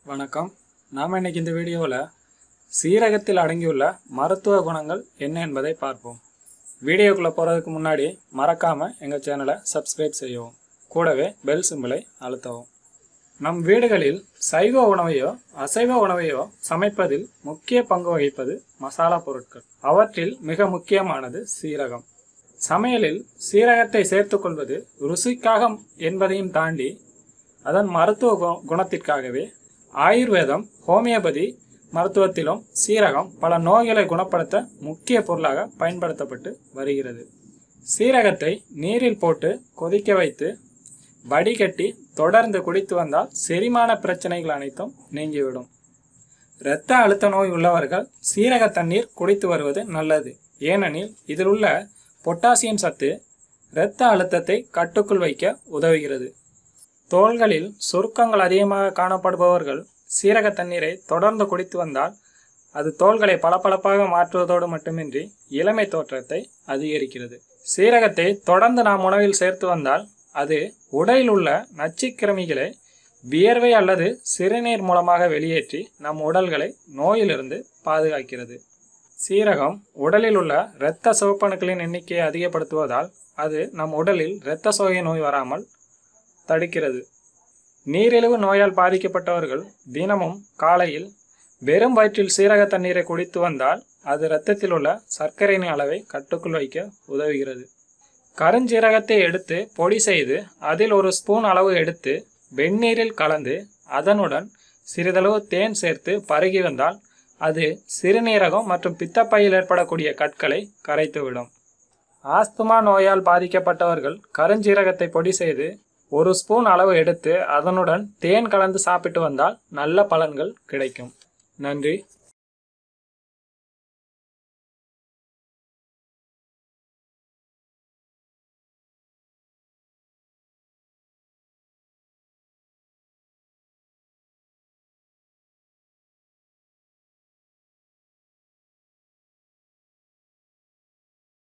வணக்கம் நாம் இன்னைக்கு இந்த வீடியோவில் சீரகத்தில் அடங்கியுள்ள மருத்துவ குணங்கள் என்ன என்பதை பார்ப்போம் வீடியோக்குள்ளே போகிறதுக்கு முன்னாடி மறக்காமல் எங்கள் சேனலை சப்ஸ்கிரைப் செய்யவும் கூடவே பெல் சிம்பிளை அழுத்தவும் நம் வீடுகளில் சைவ உணவையோ அசைவ உணவையோ சமைப்பதில் முக்கிய பங்கு வகிப்பது மசாலா பொருட்கள் அவற்றில் மிக முக்கியமானது சீரகம் சமையலில் சீரகத்தை சேர்த்துக்கொள்வது ருசிக்காக என்பதையும் தாண்டி அதன் மருத்துவ கு- குணத்திற்காகவே ஆயுர்வேதம் ஹோமியோபதி மருத்துவத்திலும் சீரகம் பல நோய்களை குணப்படுத்த முக்கிய பொருளாக பயன்படுத்தப்பட்டு வருகிறது சீரகத்தை நீரில் போட்டு கொதிக்க வைத்து வடிகட்டி தொடர்ந்து குடித்து வந்தால் செரிமான பிரச்சனைகள் அனைத்தும் நீங்கிவிடும் இரத்த அழுத்த நோய் உள்ளவர்கள் சீரக தண்ணீர் குடித்து வருவது நல்லது ஏனெனில் இதில் உள்ள பொட்டாசியம் சத்து இரத்த அழுத்தத்தை கட்டுக்குள் வைக்க உதவுகிறது தோள்களில் சுருக்கங்கள் அதிகமாக காணப்படுபவர்கள் சீரக தண்ணீரை தொடர்ந்து குடித்து வந்தால் அது தோள்களை பளபளப்பாக மாற்றுவதோடு மட்டுமின்றி இளமை தோற்றத்தை அதிகரிக்கிறது சீரகத்தை தொடர்ந்து நாம் உணவில் சேர்த்து வந்தால் அது உடலில் உள்ள நச்சுக்கிருமிகளை வியர்வை அல்லது சிறுநீர் மூலமாக வெளியேற்றி நம் உடல்களை நோயிலிருந்து பாதுகாக்கிறது சீரகம் உடலில் உள்ள இரத்த சிவப்பணுக்களின் எண்ணிக்கையை அதிகப்படுத்துவதால் அது நம் உடலில் இரத்த சோகை நோய் வராமல் தடுக்கிறது நீரிழிவு நோயால் பாதிக்கப்பட்டவர்கள் தினமும் காலையில் வெறும் வயிற்றில் சீரக தண்ணீரை குடித்து வந்தால் அது இரத்தத்தில் உள்ள சர்க்கரையின் அளவை கட்டுக்குள் வைக்க உதவுகிறது கருஞ்சீரகத்தை எடுத்து பொடி செய்து அதில் ஒரு ஸ்பூன் அளவு எடுத்து வெந்நீரில் கலந்து அதனுடன் சிறிதளவு தேன் சேர்த்து பருகி வந்தால் அது சிறுநீரகம் மற்றும் பித்தப்பையில் ஏற்படக்கூடிய கற்களை கரைத்துவிடும் ஆஸ்துமா நோயால் பாதிக்கப்பட்டவர்கள் கருஞ்சீரகத்தை பொடி செய்து ஒரு ஸ்பூன் அளவு எடுத்து அதனுடன் தேன் கலந்து சாப்பிட்டு வந்தால் நல்ல பலன்கள் கிடைக்கும் நன்றி